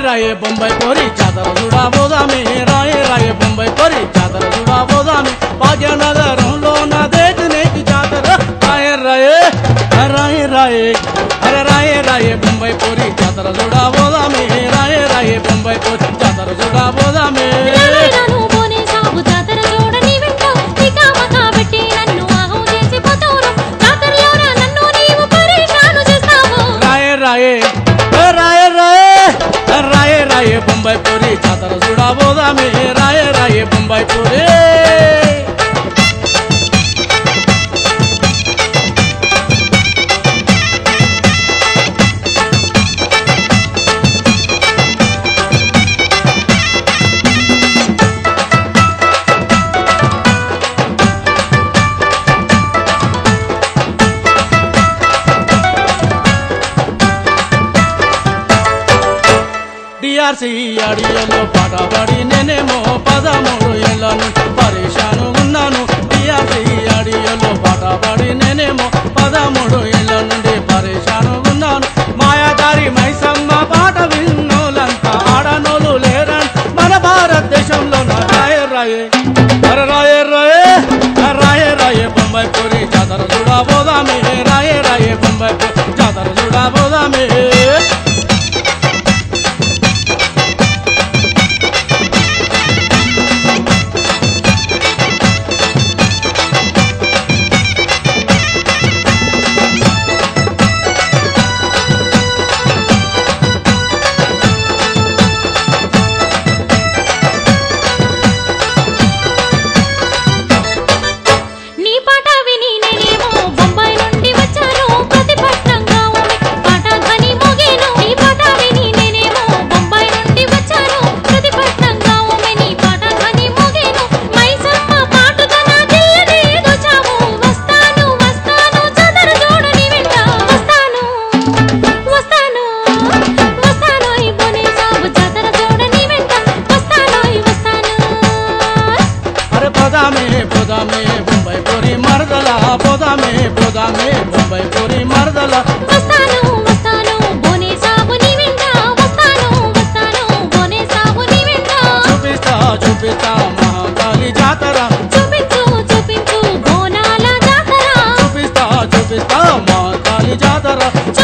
రాయే బొంబాయి పోరి జాతర చూడా పోదామే రాయే రాయే బొంబాయి పోరి జాతర చూడా పోదామే భాగ్యనగరంలో నా దేటి నేటి జాతర రాయే రాయే రాయే రాయే అరే రాయే రాయే బొంబాయి పోరి జాతర చూడా పోదామే రాయే రాయే బొంబాయి పోరి జాతర చూడా పోదామే రాను బోనే సాగు జాతర చూడని వింటావు ఇక మకా పెట్టి నన్ను ఆగం చేసి పోతావురా జాతరలోన నన్ను నీవు పరేషాను చేస్తావు రాయే రాయే ఏ రాయే రాయే ఏ రాయే రాయే బొంబాయి పూరి జాతర చూడా పోదామే రాయే రాయే బొంబాయి పూరి డిఆర్సి అడియలో పాట పాడి నేనేమో పదమూడు ఏళ్ళ నుంచి పరేషాను ఉన్నాను డిఆర్సి అడియలో పాట పాడి నేనేమో పదమూడు ఏళ్ళ నుండి పరేషాను ఉన్నాను మాయాదారి మైసమ్మ పాట విన్నోలంతా ఆడనోలు లేరని మన భారతదేశంలో నా రాయే రాయే అరే రాయే రాయే ఆ రాయే రాయే బొంబాయి పూరి జాతర చూడా పోదామే రాయే రాయే బొంబాయి పూరి జాతర చూడా పోదామే నీ పాట విని నేనేమో బొంబాయి నుండి వచ్చాను ప్రతిపక్షంగా ఉంది పాట ధ్వని మోగేను నీ పాట విని నేనేమో బొంబాయి నుండి వచ్చాను ప్రతిపక్షంగా ఉంది నీ పాట ధ్వని మోగేను మైసమ్మ పాటుగా నా జిల్లని దోచావు వస్తాను వస్తాను చదర చూడని వింట వస్తాను వస్తాను వస్తాను ఈ బోనే సాగు జాతర చూడని వింట వస్తాను వస్తాను అరే పోదామే పోదామే బొంబాయి పూరి మరదల పోదామే పోదామే బొంబాయి పూరి మరదల వస్తాను వస్తాను బోనే సాబుని వెంట వస్తాను వస్తాను బోనే సాబుని వెంట చూపిస్తా చూపిస్తా మహాకాళి జాతర చూపించు చూపించు బోనాల జాతర చూపిస్తా చూపిస్తా మహాకాళి జాతర